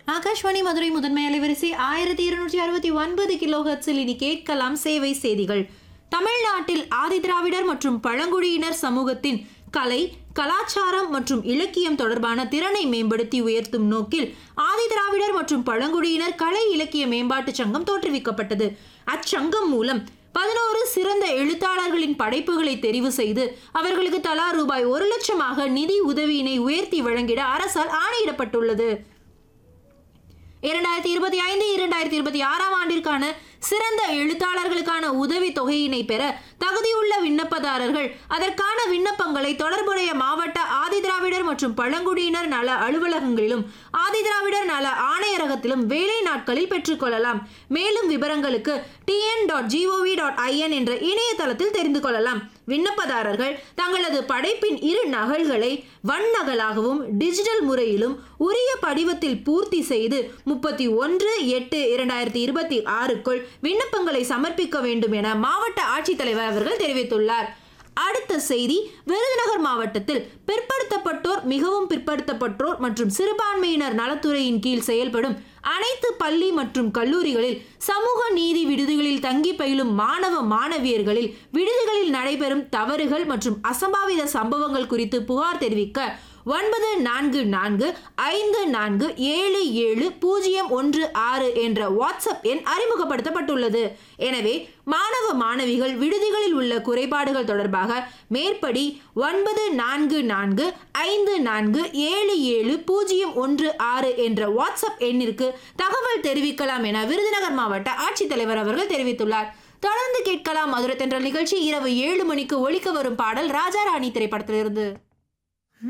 ஆகாஷ்வாணி மதுரை முதன்மை அலைவரிசை ஆயிரத்தி இருநூற்றி அறுபத்தி ஒன்பது கிலோ ஹெர்ட்ஸில் இனி கேட்கலாம் சேவை செய்திகள் தமிழ்நாட்டில் ஆதிதிராவிடர் மற்றும் பழங்குடியினர் சமூகத்தின் கலை கலாச்சாரம் மற்றும் இலக்கியம் தொடர்பான திறனை மேம்படுத்தி உயர்த்தும் நோக்கில் ஆதிதிராவிடர் மற்றும் பழங்குடியினர் கலை இலக்கிய மேம்பாட்டுச் சங்கம் தோற்றுவிக்கப்பட்டது அச்சங்கம் மூலம் பதினோரு சிறந்த எழுத்தாளர்களின் படைப்புகளை தெரிவு செய்து அவர்களுக்கு தலா ரூபாய் ஒரு லட்சமாக நிதி உதவியினை உயர்த்தி வழங்கிட அரசால் ஆணையிடப்பட்டுள்ளது இரண்டாயிரத்தி இருபத்தி ஐந்து இரண்டாயிரத்தி இருபத்தி ஆறாம் ஆண்டிற்கான சிறந்த எழுத்தாளர்களுக்கான உதவி தொகையினை பெற தகுதியுள்ள விண்ணப்பதாரர்கள் அதற்கான விண்ணப்பங்களை தொடர்புடைய மாவட்ட ஆதிதிராவிடர் மற்றும் பழங்குடியினர் நல அலுவலகங்களிலும் ஆதிதிராவிடர் நல ஆணையரகத்திலும் வேலை நாட்களில் பெற்றுக்கொள்ளலாம் மேலும் விவரங்களுக்கு TN dot GOV dot IN என்ற இணையதளத்தில் தெரிந்து கொள்ளலாம் விண்ணப்பதாரர்கள் தங்களது படைப்பின் இரு நகல்களை வண்ணகலாகவும் டிஜிட்டல் முறையிலும் உரிய படிவத்தில் பூர்த்தி செய்து முப்பத்தி ஒன்று எட்டு இரண்டாயிரத்தி இருபத்தி ஆறுக்குள் விண்ணப்பங்களை சமர்ப்பிக்க வேண்டும் என மாவட்ட ஆட்சித்தலைவர் அவர்கள் தெரிவித்துள்ளார் அடுத்த செய்தி விருதுநகர் மாவட்டத்தில் பிற்படுத்தப்பட்டோர் மிகவும் பிற்படுத்தப்பட்டோர் மற்றும் சிறுபான்மையினர் நலத்துறையின் கீழ் செயல்படும் அனைத்து பள்ளி மற்றும் கல்லூரிகளில் சமூக நீதி விடுதிகளில் தங்கி பயிலும் மாணவ மாணவியர்களில் விடுதிகளில் நடைபெறும் தவறுகள் மற்றும் அசம்பாவித சம்பவங்கள் குறித்து புகார் தெரிவிக்க ஒன்பது நான்கு நான்கு ஐந்து நான்கு ஏழு ஏழு பூஜ்ஜியம் ஒன்று ஆறு என்ற வாட்ஸ்அப் எண் அறிமுகப்படுத்தப்பட்டுள்ளது எனவே மாணவ மாணவிகள் விடுதிகளில் உள்ள குறைபாடுகள் தொடர்பாக மேற்படி ஒன்பது நான்கு நான்கு ஐந்து நான்கு ஏழு ஏழு பூஜ்ஜியம் ஒன்று ஆறு என்ற வாட்ஸ்அப் எண்ணிற்கு தகவல் தெரிவிக்கலாம் என விருதுநகர் மாவட்ட ஆட்சித்தலைவர் அவர்கள் தெரிவித்துள்ளார் தொடர்ந்து கேட்கலாம் மதுரை தென்றல் நிகழ்ச்சி இரவு ஏழு மணிக்கு ஒழிக்க வரும் பாடல் ராஜாராணி திரைப்படத்திலிருந்து